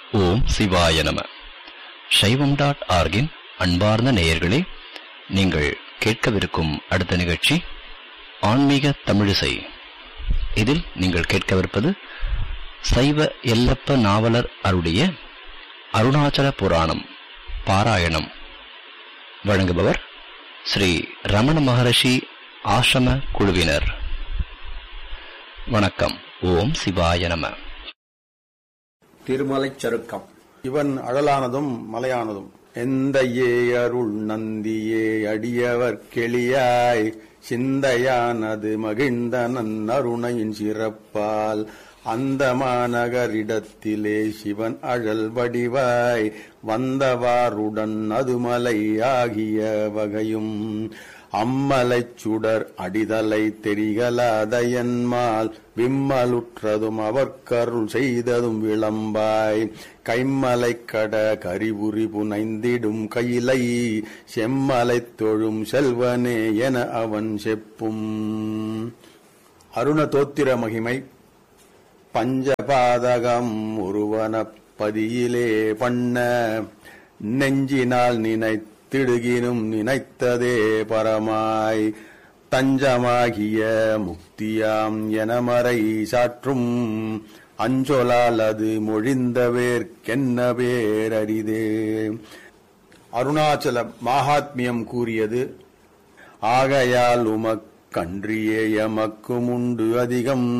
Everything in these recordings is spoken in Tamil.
ஓம் சிவாய நம சைவம் டாட் ஆர்கின் அன்பார்ந்த நேயர்களே நீங்கள் கேட்கவிருக்கும் அடுத்த நிகழ்ச்சி ஆன்மீக தமிழிசை இதில் நீங்கள் கேட்கவிருப்பது சைவ எல்லப்ப நாவலர் அருடைய அருணாச்சல புராணம் பாராயணம் வழங்குபவர் ஸ்ரீ ரமண மகரிஷி ஆசிரம குழுவினர் வணக்கம் ஓம் சிவாய நம திருமலைச் சருக்கம் இவன் அழலானதும் மலையானதும் எந்த ஏ அருள் நந்தியே அடியவர் கெளியாய் சிந்தையானது மகிழ்ந்த நன்னருணையின் சிறப்பால் அந்த மாநகரிடத்திலே சிவன் அழல் வடிவாய் வந்தவாறுடன் அதுமலை ஆகிய வகையும் அம்மலைச் சுடர் அடிதலை தெரிகலாத என்மால் விம்மலுற்றதும் அவர்க்கருள் செய்ததும் விளம்பாய் கைம்மலை கட கரிபுரி புனைந்திடும் கையிலை செம்மலைத் தொழும் செல்வனே என அவன் செப்பும் அருண தோத்திர மகிமை பஞ்சபாதகம் ஒருவனப் பதியிலே பண்ண நெஞ்சினால் நினைத்திடுகினும் நினைத்ததே பரமாய் தஞ்சமாகிய முக்தியாம் எனமறை சாற்றும் அஞ்சொலால் அது மொழிந்தவேற்கென்ன பேரரிதே அருணாச்சல மாகாத்மியம் கூறியது ஆகையால் உமக்கன்றியே எமக்கும் உண்டு அதிகம்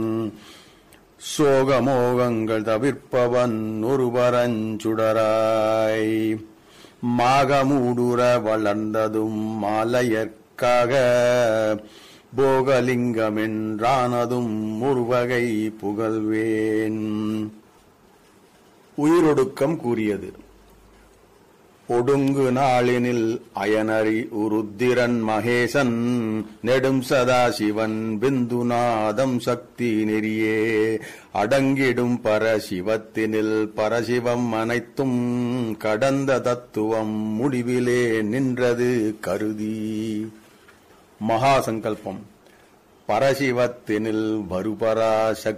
சோகமோகங்கள் தவிர்ப்பவன் ஒருவரஞ்சுடராய் மாகமூடுற வளர்ந்ததும் மாலையற்காக போகலிங்கமென்றானதும் ஒருவகை புகழ்வேன் உயிரொடுக்கம் கூறியது ஒடுங்கு நாளினில் அயனரி உருத்திரன் மகேசன் நெடும் சதாசிவன் பிந்துநாதம் சக்தி நெறியே அடங்கிடும் பரசிவத்தினில் பரசிவம் அனைத்தும் கடந்த தத்துவம் முடிவிலே நின்றது கருதி மகாசங்கல்பம் பரசிவத்தினில் வருபரா